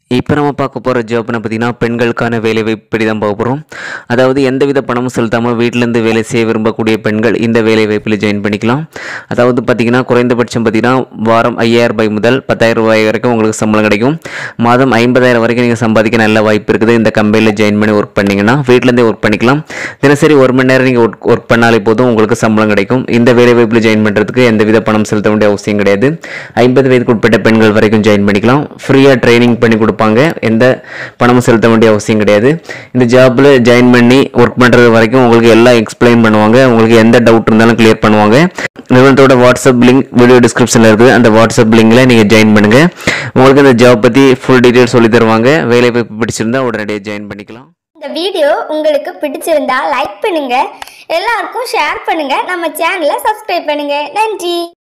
இப்போ நம்ம பார்க்க போகிற ஜாப்னு பார்த்தீங்கன்னா பெண்களுக்கான வேலை வாய்ப்பு பற்றி தான் பார்க்க போகிறோம் அதாவது எந்தவித பணமும் செலுத்தாமல் வீட்டிலேருந்து வேலை செய்ய விரும்பக்கூடிய பெண்கள் இந்த வேலை வாய்ப்பில் ஜாயின் பண்ணிக்கலாம் அதாவது பார்த்தீங்கன்னா குறைந்தபட்சம் பார்த்தீங்கன்னா வாரம் ஐயாயிரம் ரூபாய் முதல் பத்தாயிரம் ரூபாய் வரைக்கும் உங்களுக்கு சம்பளம் கிடைக்கும் மாதம் ஐம்பதாயிரம் வரைக்கும் நீங்கள் சம்பாதிக்க நல்ல வாய்ப்பு இருக்குது இந்த கம்பெனியில் ஜாயின் பண்ணி ஒர்க் பண்ணிங்கன்னா வீட்டிலேருந்தே ஒர்க் பண்ணிக்கலாம் தினசரி ஒரு மணி நேரம் நீங்கள் ஒர்க் ஒர்க் பண்ணாலே போதும் உங்களுக்கு சம்பளம் கிடைக்கும் இந்த வேலை வாய்ப்பில் ஜாயின் பண்ணுறதுக்கு எந்தவித பணம் செலுத்த வேண்டிய அவசியம் கிடையாது ஐம்பது வயதுக்கு உட்பட்ட பெண்கள் வரைக்கும் ஜாயின் பண்ணிக்கலாம் ஃப்ரீயாக ட்ரைனிங் பண்ணி கொடுப்பாங்க எந்த பணமும் செலுத்த வேண்டிய அவசியம் கிடையாது இந்த ஜாப்பில் ஜாயின் பண்ணி ஒர்க் பண்ணுறது வரைக்கும் உங்களுக்கு எல்லாம் எக்ஸ்பிளைன் பண்ணுவாங்க உங்களுக்கு எந்த டவுட் இருந்தாலும் கிளியர் பண்ணுவாங்க நிறுவனத்தோட வாட்ஸ்அப் லிங்க் வீடியோ டிஸ்கிரிப்ஷனில் இருக்குது அந்த வாட்ஸ்அப் லிங்கில் நீங்கள் ஜாயின் பண்ணுங்கள் உங்களுக்கு இந்த ஜாப் பற்றி ஃபுல் டீட்டெயில் சொல்லி தருவாங்க வேலை வாய்ப்பு பிடிச்சிருந்தா உடனடியாக ஜாயின் பண்ணிக்கலாம் இந்த வீடியோ உங்களுக்கு பிடிச்சிருந்தா லைக் பண்ணுங்க எல்லாருக்கும் ஷேர் பண்ணுங்க நம்ம சேனலை சப்ஸ்கிரைப் பண்ணுங்க நன்றி